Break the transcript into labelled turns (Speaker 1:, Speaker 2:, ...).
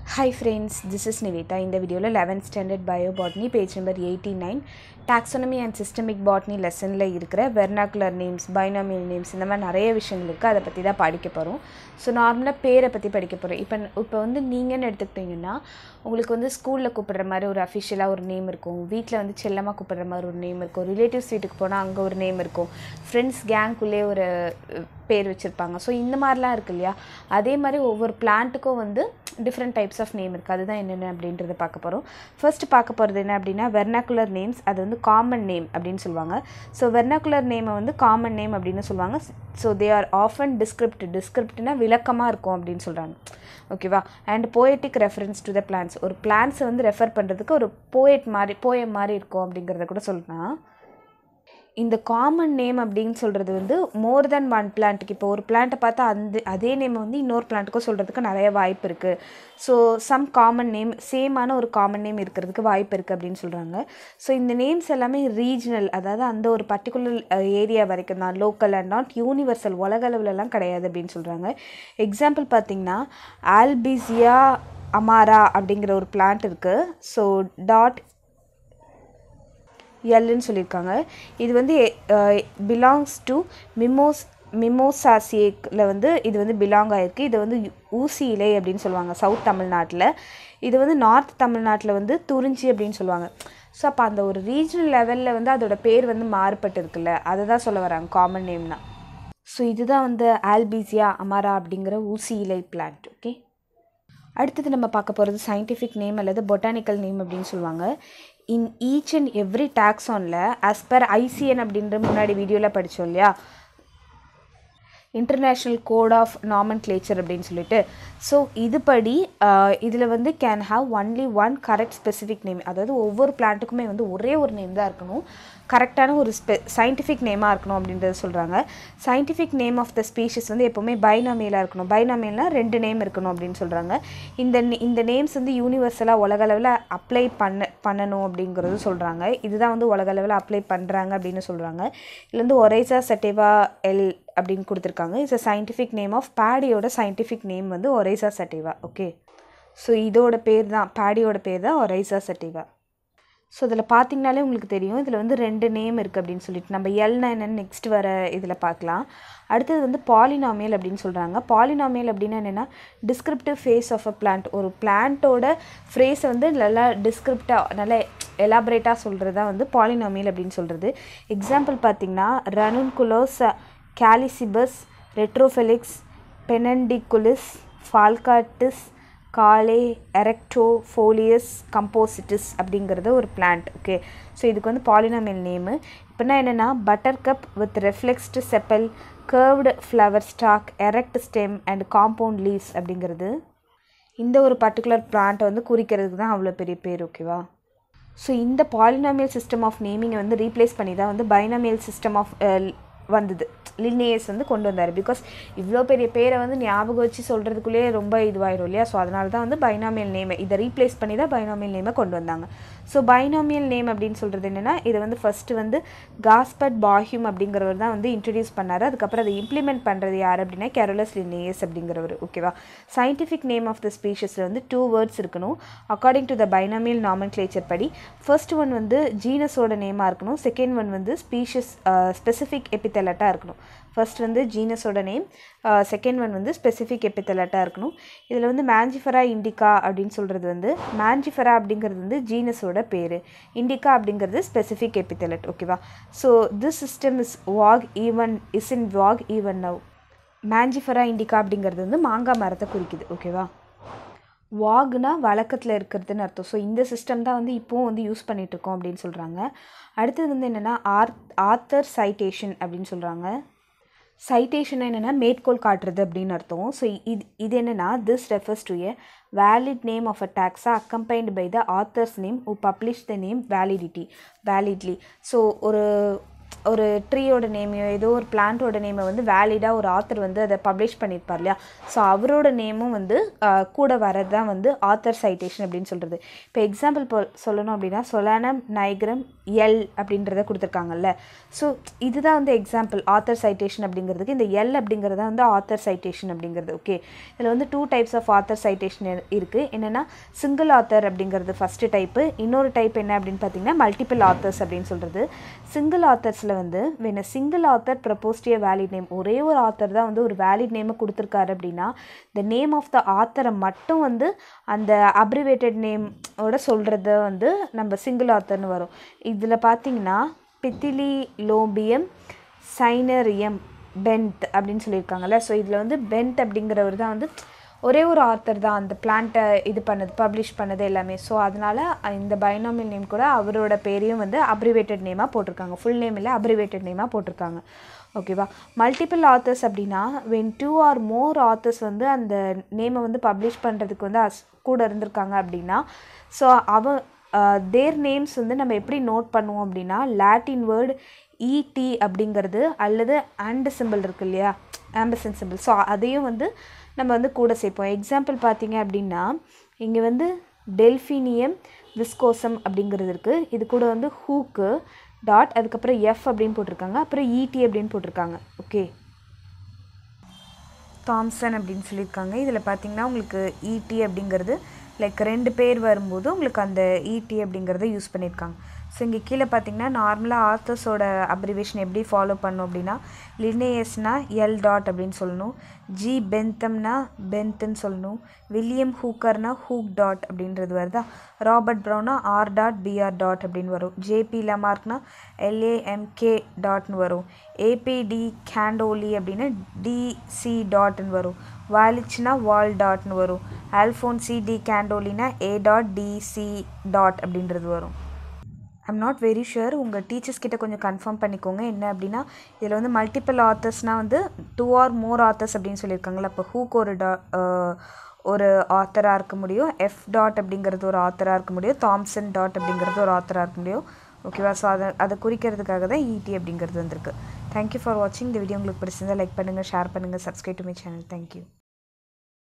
Speaker 1: hi friends this is Nivetha இந்த வீடியோவில் eleventh standard bio botany page number eighty nine taxonomy and systemic botany லெசனில் இருக்கிற vernacular names binomial names இந்த மாதிரி நிறைய விஷயங்கள் இருக்குது அதை பற்றி தான் படிக்க போகிறோம் ஸோ நார்மலாக பேரை பற்றி படிக்க போகிறோம் இப்போ இப்போ வந்து நீங்கன்னு எடுத்துக்கிட்டிங்கன்னா உங்களுக்கு வந்து ஸ்கூலில் கூப்பிடுற மாதிரி ஒரு அஃபிஷியலாக ஒரு நேம் இருக்கும் வீட்டில் வந்து செல்லமாக கூப்பிடுற மாதிரி ஒரு நேம் இருக்கும் ரிலேட்டிவ்ஸ் வீட்டுக்கு போனால் அங்கே ஒரு நேம் இருக்கும் ஃப்ரெண்ட்ஸ் கேங்க்குள்ளே ஒரு அஹ், பேர் வச்சுருப்பாங்க ஸோ இந்த மாதிரிலாம் இருக்கு இல்லையா அதே மாதிரி ஒவ்வொரு பிளான்ட்டுக்கும் வந்து டிஃப்ரெண்ட் டைப்ஸ் ஆஃப் நேம் இருக்குது அதுதான் என்னென்ன அப்படின்றத பார்க்க போகிறோம் ஃபர்ஸ்ட் பார்க்க போகிறது என்ன அப்படின்னா வெர்னாக்குலர் நேம்ஸ் அது வந்து காமன் நேம் அப்படின்னு சொல்லுவாங்க ஸோ வெர்னாக்குலர் நேமை வந்து காமன் நேம் அப்படின்னு சொல்லுவாங்க so they are often descript டிஸ்கிரிப்ட்னா விளக்கமாக இருக்கும் அப்படின்னு சொல்கிறாங்க ஓகேவா and poetic reference to the plants ஒரு பிளான்ஸை வந்து ரெஃபர் பண்ணுறதுக்கு ஒரு போயட் மாதிரி போயம் மாதிரி இருக்கும் அப்படிங்கிறத கூட சொல்லலாம் இந்த காமன் நேம் அப்படின்னு சொல்கிறது வந்து மோர் தென் ஒன் பிளான்ட்டுக்கு இப்போ ஒரு பிளான்ட்டை பார்த்தா அந்த அதே நேம் வந்து இன்னொரு பிளான்ட்டுக்கும் சொல்கிறதுக்கு நிறைய வாய்ப்பு இருக்குது ஸோ சம் காமன் நேம் சேமான ஒரு காமன் நேம் இருக்கிறதுக்கு வாய்ப்பு இருக்குது அப்படின்னு சொல்கிறாங்க ஸோ இந்த நேம்ஸ் எல்லாமே ரீஜனல் அதாவது அந்த ஒரு பர்டிகுலர் ஏரியா வரைக்கும் தான் லோக்கல் அண்ட் நாட் யூனிவர்சல் உலக அளவுலலாம் கிடையாது அப்படின்னு சொல்கிறாங்க எக்ஸாம்பிள் பார்த்தீங்கன்னா ஆல்பிசியா அமாரா அப்படிங்கிற ஒரு பிளான்ட் இருக்குது ஸோ டாட் எல்லுன்னு சொல்லியிருக்காங்க இது வந்து பிலாங்ஸ் டு மிமோஸ் மிமோசாசியேக்கில் வந்து இது வந்து பிலாங் ஆகிருக்கு இது வந்து யூ- ஊசி இலை அப்படின்னு சொல்லுவாங்க சவுத் தமிழ்நாட்டில் இது வந்து நார்த் தமிழ்நாட்டில் வந்து துறிஞ்சி அப்படின்னு சொல்லுவாங்க ஸோ அப்போ அந்த ஒரு ரீஜனல் லெவலில் வந்து அதோட பேர் வந்து மாறுபட்டு இருக்குல்ல அதை தான் சொல்ல வராங்க காமன் நேம்னா ஸோ இதுதான் வந்து ஆல்பீசியா அமாரா அப்படிங்கிற ஊசி இலை பிளான்ட் ஓகே அடுத்தது நம்ம பார்க்க போகிறது சயின்டிஃபிக் நேம் அல்லது பொட்டானிக்கல் நேம் அப்படின்னு சொல்லுவாங்க இன் ஈச் அண்ட் எவ்ரி டாக்ஸானில் ஆஸ் பர் ஐசிஎன் அப்படின்ற முன்னாடி வீடியோவில் படித்தோம் இல்லையா international code of nomenclature அப்படின்னு சொல்லிட்டு ஸோ இதுபடி இதில் வந்து can have only one correct specific name அதாவது ஒவ்வொரு பிளான்ட்டுக்குமே வந்து ஒரே ஒரு நேம் தான் இருக்கணும் கரெக்டான ஒரு ஸ்பெ சயின்டிஃபிக் நேமாக இருக்கணும் அப்படின்றத சொல்கிறாங்க scientific name of the species வந்து எப்போவுமே பைனாமியலாக இருக்கணும் பைனாமியல்னா ரெண்டு நேம் இருக்கணும் அப்படின்னு சொல்கிறாங்க இந்த நே- இந்த நேம்ஸ் வந்து யூனிவர்சலாக உலக அளவில் அப்ளை பண்ண பண்ணணும் அப்படிங்கிறது சொல்கிறாங்க இதுதான் வந்து உலக அளவில் அப்ளை பண்ணுறாங்க அப்படின்னு சொல்கிறாங்க இதில் வந்து ஒரேசா சட்டேவா எல் அப்படின்னு கொடுத்துருக்காங்க it's a scientific name of பேடியோட சயின்டிஃபிக் நேம் வந்து ஒரேசா சட்டிவா ஓகே ஸோ இதோட பேர் தான் பேடியோட பேர் தான் ஒரேசா சட்டிவா ஸோ இதில் பார்த்தீங்கனாலே உங்களுக்கு தெரியும் இதில் வந்து ரெண்டு நேம் இருக்குது அப்படின்னு சொல்லிட்டு நம்ம எல்னா என்னன்னு நெக்ஸ்ட் வர இதில் பார்க்கலாம் அடுத்தது வந்து பாலினாமியல் அப்படின்னு சொல்கிறாங்க பாலினாமியல் அப்படின்னா என்னென்னா descriptive phrase of a plant ஒரு பிளான்ட்டோட ஃப்ரேஸை வந்து நல்லா டிஸ்கிரிப்டாக நல்லா எலாபரேட்டாக சொல்கிறது தான் வந்து பாலினாமியல் அப்படின்னு சொல்கிறது எக்ஸாம்பிள் பார்த்தீங்கன்னா ரனுன்குலோஸ் கேலிசிபஸ் ரெட்ரோஃபெலிக்ஸ் பெனண்டிகுலிஸ் ஃபால்காட்டிஸ் காலே எரெக்டோ ஃபோலியஸ் கம்போசிட்டிஸ் அப்படிங்கிறது ஒரு பிளான்ட் ஓகே ஸோ இதுக்கு வந்து பாலினாமியல் நேமு இப்போனா என்னென்னா buttercup with reflexed sepal curved flower stalk erect stem and compound leaves அப்படிங்கிறது இந்த ஒரு பர்டிகுலர் பிளான்ட்டை வந்து குறிக்கிறதுக்கு தான் அவ்வளோ பெரிய பேர் ஓகேவா ஸோ இந்த பாலினாமியல் சிஸ்டம் ஆஃப் நேமிங்கை வந்து ரீப்ளேஸ் பண்ணி தான் வந்து பைனாமியல் சிஸ்டம் ஆஃப் வந்தது லினியஸ் வந்து கொண்டு வந்தார் பிகாஸ் இவ்வளோ பெரிய பேரை வந்து ஞாபகம் வச்சு சொல்கிறதுக்குள்ளேயே ரொம்ப இதுவாயிரும் இல்லையா ஸோ அதனால தான் வந்து பைனாமியல் நேமை இதை ரீப்ளேஸ் பண்ணி தான் பைனாமியல் நேமை கொண்டு வந்தாங்க ஸோ பைனாமியல் நேம் அப்படின்னு சொல்கிறது என்னென்னா இதை வந்து ஃபஸ்ட்டு வந்து காஸ்பர்ட் பாஹ்யூம் அப்படிங்கிறவர் தான் வந்து இன்ட்ரடியூஸ் பண்ணார் அதுக்கப்புறம் அதை இம்ப்ளிமெண்ட் பண்ணுறது யார் அப்படின்னா கேரோலஸ் லினியஸ் அப்படிங்கிறவர் ஓகேவா சயின்டிஃபிக் நேம் ஆஃப் த ஸ்பீஷஸில் வந்து டூ வேர்ட்ஸ் இருக்கணும் according to the binomial nomenclature படி ஃபர்ஸ்ட் ஒன் வந்து ஜீனஸோட நேமாக இருக்கணும் செகண்ட் ஒன் வந்து ஸ்பீஷஸ் ஸ்பெசிஃபிக் எபித்தலட்டாக இருக்கணும் ஃபர்ஸ்ட் வந்து ஜீனஸோட நேம் செகண்ட் ஒன் வந்து ஸ்பெசிஃபிக் எபித்தலட்டாக இருக்கணும் இதில் வந்து மேஞ்சிஃபரா இண்டிகா அப்படின்னு சொல்கிறது வந்து மேஞ்சிஃபரா அப்படிங்கிறது வந்து ஜீனஸோட பேர் இண்டிகா அப்படிங்கிறது ஸ்பெசிஃபிக் எபித்தலட் ஓகேவா so this system is vogue even is in vogue even now மேஞ்சிஃபரா இண்டிகா அப்படிங்கிறது வந்து மாங்காய் மரத்தை குறிக்குது ஓகேவா வாகுனா வழக்கத்தில் இருக்கிறதுன்னு அர்த்தம் ஸோ இந்த சிஸ்டம் தான் வந்து இப்போவும் வந்து யூஸ் பண்ணிட்டு இருக்கோம் அப்படின்னு சொல்கிறாங்க அடுத்தது வந்து என்னென்னா ஆர் ஆத்தர் சைட்டேஷன் அப்படின்னு சொல்கிறாங்க சைட்டேஷன் என்னென்னா மேற்கோள் காட்டுறது அப்படின்னு அர்த்தம் ஸோ இது இது என்னென்னா this refers to a valid name of a taxa accompanied by the author's name who publish the name validity validly so ஒரு ஒரு ட்ரீயோட நேமையோ ஏதோ ஒரு பிளான்ட்டோட நேமை வந்து வேலிடாக ஒரு ஆத்தர் வந்து அதை பப்ளிஷ் பண்ணியிருப்பார் இல்லையா ஸோ அவரோட நேமும் வந்து ஆஹ், கூட வரது தான் வந்து ஆத்தர் சைட்டேஷன் அப்படின்னு சொல்கிறது இப்போ எக்ஸாம்பிள் இப்போ சொல்லணும் அப்படின்னா சொலானம் நைக்ரம் எல் அப்படின்றத கொடுத்துருக்காங்கல்ல ஸோ இதுதான் வந்து எக்ஸாம்பிள் ஆத்தர் சைட்டேஷன் அப்படிங்கிறதுக்கு இந்த எல் அப்படிங்கிறது வந்து ஆத்தர் சைட்டேஷன் அப்படிங்கிறது ஓகே இதில் வந்து two types of author citation இருக்குது என்னென்னா சிங்கிள் ஆத்தர் அப்படிங்கிறது ஃபஸ்ட்டு டைப்பு இன்னொரு டைப் என்ன அப்படின்னு பார்த்தீங்கன்னா மல்டிபிள் ஆத்தர்ஸ் அப்படின்னு சொல்கிறது சிங்கிள் ஆத்தர்ஸில் வந்து when a single author propose to valid name ஒரே ஒரு ஆத்தர் தான் வந்து ஒரு வேலிட் நேமை கொடுத்துருக்காரு அப்படின்னா த நேம் ஆஃப் த ஆத்தரை மட்டும் வந்து அந்த அப்ரிவேட்டட் நேம் ஓட சொல்கிறத வந்து நம்ம சிங்கிள் ஆத்தர்னு வரும் இதில் பார்த்தீங்கன்னா பித்திலி லோபியம் சைனரியம் பென்ட் அப்படின்னு சொல்லியிருக்காங்கல்ல ஸோ இதில் வந்து பென்ட் அப்படிங்கிறவர் தான் வந்து ஒரே ஒரு ஆத்தர் தான் அந்த பிளான்ட்டை இது பண்ணது பப்ளிஷ் பண்ணது எல்லாமே ஸோ அதனால் இந்த பைனாமியல் நேம் கூட அவரோட பேரையும் வந்து அப்ரிவேட்டட் நேமாக போட்டிருக்காங்க ஃபுல் நேம் இல்லை அப்ரிவேட்டட் நேமாக போட்டிருக்காங்க ஓகேவா மல்டிபிள் ஆத்தர்ஸ் அப்படின்னா when two or more authors வந்து அந்த நேமை வந்து பப்ளிஷ் பண்ணுறதுக்கு வந்து அஸ் கூட இருந்திருக்காங்க அப்படின்னா ஸோ அவ தேர் நேம்ஸ் வந்து நம்ம எப்படி நோட் பண்ணுவோம் அப்படின்னா லாட்டின் வேர்டு இடி அப்படிங்கிறது அல்லது அண்ட் சிம்பிள் இருக்கு இல்லையா ஆம்பசன் சிம்பிள் ஸோ அதையும் வந்து நம்ம வந்து கூட சேர்ப்போம் எக்ஸாம்பிள் பார்த்தீங்க அப்படின்னா இங்கே வந்து டெல்ஃபினியம் விஸ்கோசம் அப்படிங்கிறது இருக்குது இது கூட வந்து ஹூக்கு டாட் அதுக்கப்புறம் எஃப் அப்படின்னு போட்டிருக்காங்க அப்புறம் இடி அப்படின்னு போட்டிருக்காங்க ஓகே தாம்சன் அப்படின்னு சொல்லியிருக்காங்க இதில் பார்த்தீங்கன்னா உங்களுக்கு இடி அப்படிங்கிறது லைக் ரெண்டு பேர் வரும்போது உங்களுக்கு அந்த இடி அப்படிங்கிறத யூஸ் பண்ணியிருக்காங்க ஸோ இங்கே கீழே பார்த்தீங்கன்னா நார்மலாக ஆத்தர்ஸோட அப்ரிவேஷன் எப்படி ஃபாலோ பண்ணும் அப்படின்னா லினேயஸ்னா எல் டாட் அப்படின்னு சொல்லணும் ஜி பென்தம்னா பென்த்துன்னு சொல்லணும் வில்லியம் ஹூக்கர்னா ஹூக் டாட் அப்படின்றது வருதா ராபர்ட் ப்ரௌனா ஆர் டாட் பிஆர் டாட் அப்படின்னு வரும் ஜேபி லமார்க்னா எல்ஏஎம்கே டாட்னு வரும் ஏபிடி கேண்டோலி அப்படின்னா டிசி டாட்னு வரும் வாலிச்னா வால் டாட்னு வரும் ஆல்ஃபோன்சி டி கேண்டோலினா ஏ டாட் டிசி டாட் அப்படின்றது வரும் ஐம் நாட் வெரி ஷுர் உங்கள் டீச்சர்ஸ் கிட்ட கொஞ்சம் கன்ஃபார்ம் பண்ணிக்கோங்க என்ன அப்படின்னா இதில் வந்து மல்டிபிள் ஆத்தர்ஸ்னால் வந்து டூ ஆர் மோர் ஆத்தர்ஸ் அப்படின்னு சொல்லியிருக்காங்கல்ல அப்போ ஹூக் ஒரு டா ஒரு ஆத்தராக இருக்க முடியும் எஃப் டாட் அப்படிங்கிறது ஒரு ஆத்தராக இருக்க முடியும் தாம்சன் டாட் அப்படிங்கிறது ஒரு ஆத்தராக இருக்க முடியும் ஓகேவா ஸோ அதை அதை குறிக்கிறதுக்காக தான் இடி அப்படிங்கிறது வந்திருக்கு தேங்க்யூ ஃபார் வாட்சிங் இந்த வீடியோ உங்களுக்கு பிடிச்சிருந்தா லைக் பண்ணுங்கள் ஷேர் பண்ணுங்கள் subscribe to my channel thank you